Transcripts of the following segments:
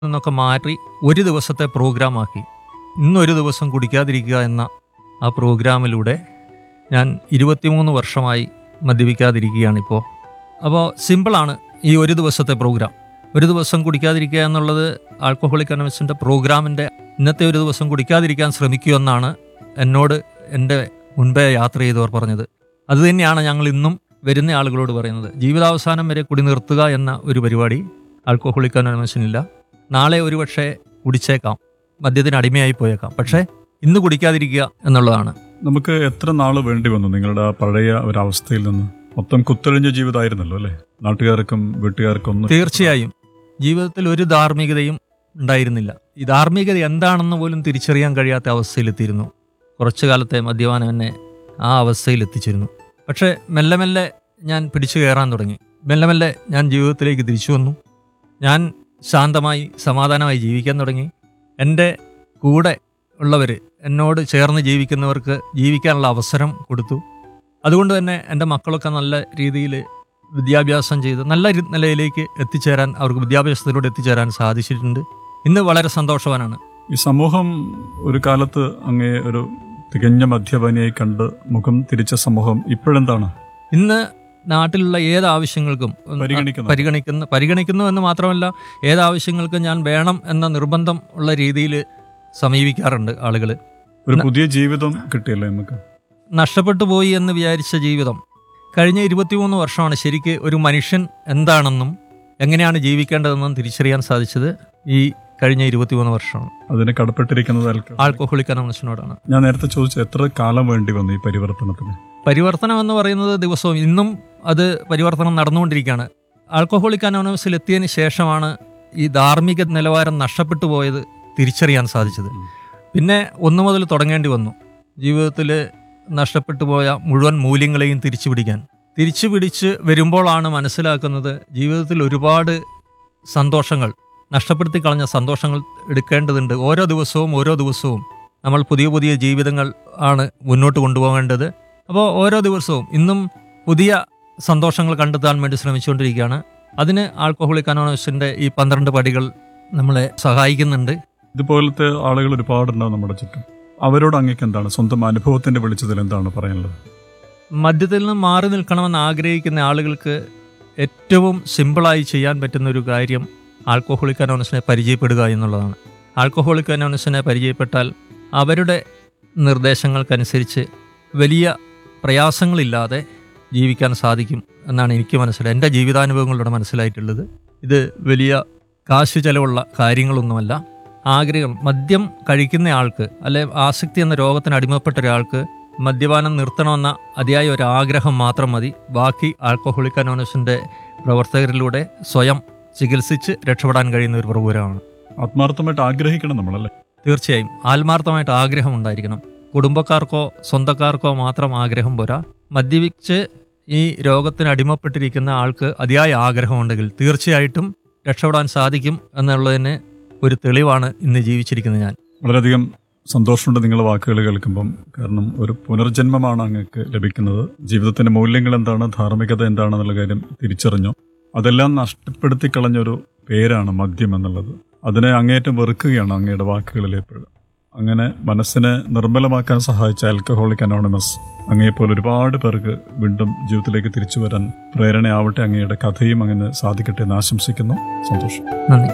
നിന്നൊക്കെ മാറ്റി ഒരു ദിവസത്തെ പ്രോഗ്രാമാക്കി ഇന്നൊരു ദിവസം കുടിക്കാതിരിക്കുക എന്ന ആ പ്രോഗ്രാമിലൂടെ ഞാൻ ഇരുപത്തിമൂന്ന് വർഷമായി മദ്യപിക്കാതിരിക്കുകയാണിപ്പോൾ അപ്പോൾ സിമ്പിളാണ് ഈ ഒരു ദിവസത്തെ പ്രോഗ്രാം ഒരു ദിവസം കുടിക്കാതിരിക്കുക എന്നുള്ളത് ആൽക്കഹോളിക് അനോമിക്സിൻ്റെ പ്രോഗ്രാമിൻ്റെ ഇന്നത്തെ ഒരു ദിവസം കുടിക്കാതിരിക്കാൻ ശ്രമിക്കുമെന്നാണ് എന്നോട് എൻ്റെ മുൻപേ യാത്ര ചെയ്തവർ പറഞ്ഞത് അതുതന്നെയാണ് ഞങ്ങൾ ഇന്നും വരുന്ന ആളുകളോട് പറയുന്നത് ജീവിതാവസാനം വരെ കുടി നിർത്തുക എന്ന ഒരു പരിപാടി ആൽക്കഹോളിക് അനോമിക്സിനില്ല നാളെ ഒരുപക്ഷെ കുടിച്ചേക്കാം മദ്യത്തിന് അടിമയായി പോയേക്കാം പക്ഷേ ഇന്ന് കുടിക്കാതിരിക്കുക എന്നുള്ളതാണ് നമുക്ക് എത്ര നാൾ വേണ്ടി വന്നു നിങ്ങളുടെ ആ പഴയ ഒരവസ്ഥയിൽ നിന്ന് മൊത്തം കുത്തൊഴിഞ്ഞ ജീവിതമായിരുന്നല്ലോ അല്ലേ നാട്ടുകാർക്കും വീട്ടുകാർക്കും ഒന്നും തീർച്ചയായും ജീവിതത്തിൽ ഒരു ധാർമ്മികതയും ഉണ്ടായിരുന്നില്ല ഈ ധാർമ്മികത എന്താണെന്ന് പോലും തിരിച്ചറിയാൻ കഴിയാത്ത അവസ്ഥയിലെത്തിയിരുന്നു കുറച്ചു കാലത്തെ മദ്യപാനം എന്നെ ആ അവസ്ഥയിൽ എത്തിച്ചിരുന്നു പക്ഷേ മെല്ലെ മെല്ലെ ഞാൻ പിടിച്ചു കയറാൻ തുടങ്ങി മെല്ലെ മെല്ലെ ഞാൻ ജീവിതത്തിലേക്ക് തിരിച്ചു വന്നു ഞാൻ ശാന്തമായി സമാധാനമായി ജീവിക്കാൻ തുടങ്ങി എൻ്റെ കൂടെ ഉള്ളവർ എന്നോട് ചേർന്ന് ജീവിക്കുന്നവർക്ക് ജീവിക്കാനുള്ള അവസരം കൊടുത്തു അതുകൊണ്ട് തന്നെ എൻ്റെ മക്കളൊക്കെ നല്ല രീതിയിൽ വിദ്യാഭ്യാസം ചെയ്ത് നല്ല രി- നിലയിലേക്ക് എത്തിച്ചേരാൻ അവർക്ക് വിദ്യാഭ്യാസത്തിലൂടെ എത്തിച്ചേരാൻ സാധിച്ചിട്ടുണ്ട് ഇന്ന് വളരെ സന്തോഷവാനാണ് ഈ സമൂഹം ഒരു കാലത്ത് അങ്ങേ ഒരു തികഞ്ഞ മദ്യപാനിയായി കണ്ട് മുഖം തിരിച്ച സമൂഹം ഇപ്പോഴെന്താണ് ഇന്ന് നാട്ടിലുള്ള ഏത് ആവശ്യങ്ങൾക്കും ഉം, പരിഗണിക്കുന്നത്? പരിഗണിക്കുന്ന പരിഗണിക്കുന്നു എന്ന് മാത്രമല്ല ഏത് ആവശ്യങ്ങൾക്കും ഞാൻ വേണം എന്ന നിർബന്ധം ഉള്ള രീതിയിൽ സമീപിക്കാറുണ്ട് ആളുകൾ ഒരു പുതിയ ജീവിതം കിട്ടിയല്ലേ നമുക്ക് നഷ്ടപ്പെട്ടു പോയി എന്ന് വിചാരിച്ച ജീവിതം കഴിഞ്ഞ ഇരുപത്തിമൂന്ന് വർഷമാണ് ശരിക്ക് ഒരു മനുഷ്യൻ എന്താണെന്നും എങ്ങനെയാണ് ജീവിക്കേണ്ടതെന്നും തിരിച്ചറിയാൻ സാധിച്ചത് ഈ കഴിഞ്ഞ ഇരുപത്തിമൂന്ന് വർഷമാണ് അതിന് കടപ്പെട്ടിരിക്കുന്നത് ആൾക്ക് ആൾക്കഹോളിക് അനോമിനസിനോടാണ് ഞാൻ നേരത്തെ ചോദിച്ചു എത്ര കാലം വേണ്ടി വന്നു ഈ പരിവർത്തനത്തിന് പരിവർത്തനം എന്ന് പറയുന്നത് ദിവസവും ഇന്നും അത് പരിവർത്തനം നടന്നുകൊണ്ടിരിക്കുകയാണ് ആൽക്കഹോളിക് അനോണമസിൽ എത്തിയതിന് ശേഷമാണ് ഈ ധാർമ്മിക നിലവാരം നഷ്ടപ്പെട്ടു പോയത് തിരിച്ചറിയാൻ സാധിച്ചത് പിന്നെ ഒന്നു മുതൽ തുടങ്ങേണ്ടി വന്നു ജീവിതത്തിൽ നഷ്ടപ്പെട്ടു പോയ മുഴുവൻ മൂല്യങ്ങളെയും തിരിച്ചു പിടിക്കാൻ തിരിച്ചു പിടിച്ച് വരുമ്പോഴാണ് മനസ്സിലാക്കുന്നത് ജീവിതത്തിൽ ഒരുപാട് സന്തോഷങ്ങൾ നഷ്ടപ്പെടുത്തി കളഞ്ഞ സന്തോഷങ്ങൾ എടുക്കേണ്ടതുണ്ട് ഓരോ ദിവസവും ഓരോ ദിവസവും നമ്മൾ പുതിയ പുതിയ ജീവിതങ്ങൾ ആണ് മുന്നോട്ട് കൊണ്ടുപോകേണ്ടത് അപ്പോൾ ഓരോ ദിവസവും ഇന്നും പുതിയ സന്തോഷങ്ങൾ കണ്ടെത്താൻ വേണ്ടി ശ്രമിച്ചുകൊണ്ടിരിക്കുകയാണ് അതിന് ആൽക്കഹോളിക് അനോണസിൻ്റെ ഈ പന്ത്രണ്ട് പടികൾ നമ്മളെ സഹായിക്കുന്നുണ്ട് ഇതുപോലത്തെ ആളുകൾ ഒരുപാടുണ്ടാവും നമ്മുടെ ചുറ്റും അവരോട് അങ്ങേക്ക് എന്താണ് സ്വന്തം അനുഭവത്തിന്റെ വെളിച്ചത്തിൽ എന്താണ് പറയാനുള്ളത് മദ്യത്തിൽ നിന്ന് മാറി നിൽക്കണമെന്ന് ആഗ്രഹിക്കുന്ന ആളുകൾക്ക് ഏറ്റവും സിമ്പിളായി ചെയ്യാൻ പറ്റുന്ന ഒരു കാര്യം ആൽക്കഹോളിക് അനോണസിനെ പരിചയപ്പെടുക എന്നുള്ളതാണ് ആൽക്കഹോളിക് അനോണസിനെ പരിചയപ്പെട്ടാൽ അവരുടെ നിർദ്ദേശങ്ങൾക്കനുസരിച്ച് വലിയ പ്രയാസങ്ങളില്ലാതെ ജീവിക്കാൻ സാധിക്കും എന്നാണ് എനിക്ക് മനസ്സിലായത് എൻ്റെ ജീവിതാനുഭവങ്ങളിലൂടെ മനസ്സിലായിട്ടുള്ളത് ഇത് വലിയ കാശ് ചെലവുള്ള കാര്യങ്ങളൊന്നുമല്ല ആഗ്രഹം മദ്യം കഴിക്കുന്ന ആൾക്ക് അല്ലെ ആസക്തി എന്ന രോഗത്തിന് അടിമപ്പെട്ട ഒരാൾക്ക് മദ്യപാനം നിർത്തണമെന്ന അതിയായ ഒരു ആഗ്രഹം മാത്രം മതി ബാക്കി ആൽക്കഹോളിക് അനോണസിൻ്റെ പ്രവർത്തകരിലൂടെ സ്വയം ചികിത്സിച്ച് രക്ഷപ്പെടാൻ കഴിയുന്ന ഒരു പ്രഭുരമാണ് ആത്മാർത്ഥമായിട്ട് ആഗ്രഹിക്കണം നമ്മളല്ലേ തീർച്ചയായും ആത്മാർത്ഥമായിട്ട് ആഗ്രഹം ഉണ്ടായിരിക്കണം കുടുംബക്കാർക്കോ സ്വന്തക്കാർക്കോ മാത്രം ആഗ്രഹം പോരാ മദ്യപിച്ച് ഈ രോഗത്തിന് അടിമപ്പെട്ടിരിക്കുന്ന ആൾക്ക് അതിയായ ആഗ്രഹമുണ്ടെങ്കിൽ തീർച്ചയായിട്ടും രക്ഷപ്പെടാൻ സാധിക്കും എന്നുള്ളതിന് ഒരു തെളിവാണ് ഇന്ന് ജീവിച്ചിരിക്കുന്നത് ഞാൻ വളരെയധികം സന്തോഷമുണ്ട് നിങ്ങളുടെ വാക്കുകൾ കേൾക്കുമ്പം കാരണം ഒരു പുനർജന്മമാണ് അങ്ങക്ക് ലഭിക്കുന്നത് ജീവിതത്തിന്റെ മൂല്യങ്ങൾ എന്താണ് ധാർമ്മികത എന്താണെന്നുള്ള കാര്യം തിരിച്ചറിഞ്ഞു അതെല്ലാം നഷ്ടപ്പെടുത്തി കളഞ്ഞൊരു പേരാണ് മദ്യം എന്നുള്ളത് അതിനെ അങ്ങേയറ്റം വെറുക്കുകയാണ് അങ്ങയുടെ വാക്കുകളിൽ എപ്പോഴും അങ്ങനെ മനസ്സിനെ നിർമ്മലമാക്കാൻ സഹായിച്ച ആൽക്കഹോളിക് അനോണിമസ് അങ്ങയെപ്പോലെ ഒരുപാട് പേർക്ക് വീണ്ടും ജീവിതത്തിലേക്ക് തിരിച്ചു വരാൻ പ്രേരണയാവട്ടെ അങ്ങയുടെ കഥയും അങ്ങനെ സാധിക്കട്ടെ എന്ന് ആശംസിക്കുന്നു സന്തോഷം നന്ദി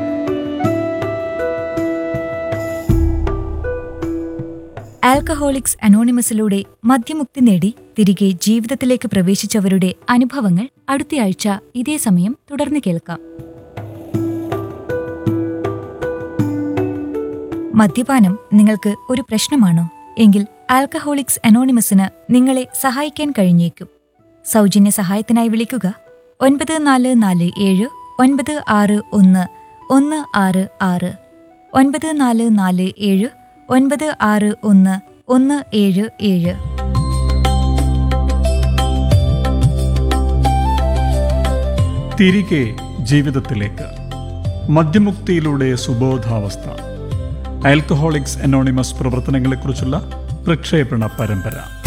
ആൽക്കഹോളിക്സ് അനോണിമസിലൂടെ മദ്യമുക്തി നേടി തിരികെ ജീവിതത്തിലേക്ക് പ്രവേശിച്ചവരുടെ അനുഭവങ്ങൾ അടുത്തയാഴ്ച ഇതേ സമയം തുടർന്ന് കേൾക്കാം മദ്യപാനം നിങ്ങൾക്ക് ഒരു പ്രശ്നമാണോ എങ്കിൽ ആൽക്കഹോളിക്സ് അനോണിമസിന് നിങ്ങളെ സഹായിക്കാൻ കഴിഞ്ഞേക്കും സൗജന്യ സഹായത്തിനായി വിളിക്കുക ഒൻപത് നാല് നാല് ഏഴ് ഒൻപത് ആറ് ഒന്ന് ഒന്ന് ആറ് ആറ് ഒൻപത് നാല് നാല് ഏഴ് ഒൻപത് ആറ് ഒന്ന് ഒന്ന് ഏഴ് ഏഴ് തിരികെ ജീവിതത്തിലേക്ക് മദ്യമുക്തിയിലൂടെ സുബോധാവസ്ഥ ആൽക്കഹോളിക്സ് അനോണിമസ് പ്രവർത്തനങ്ങളെക്കുറിച്ചുള്ള പ്രക്ഷേപണ പരമ്പര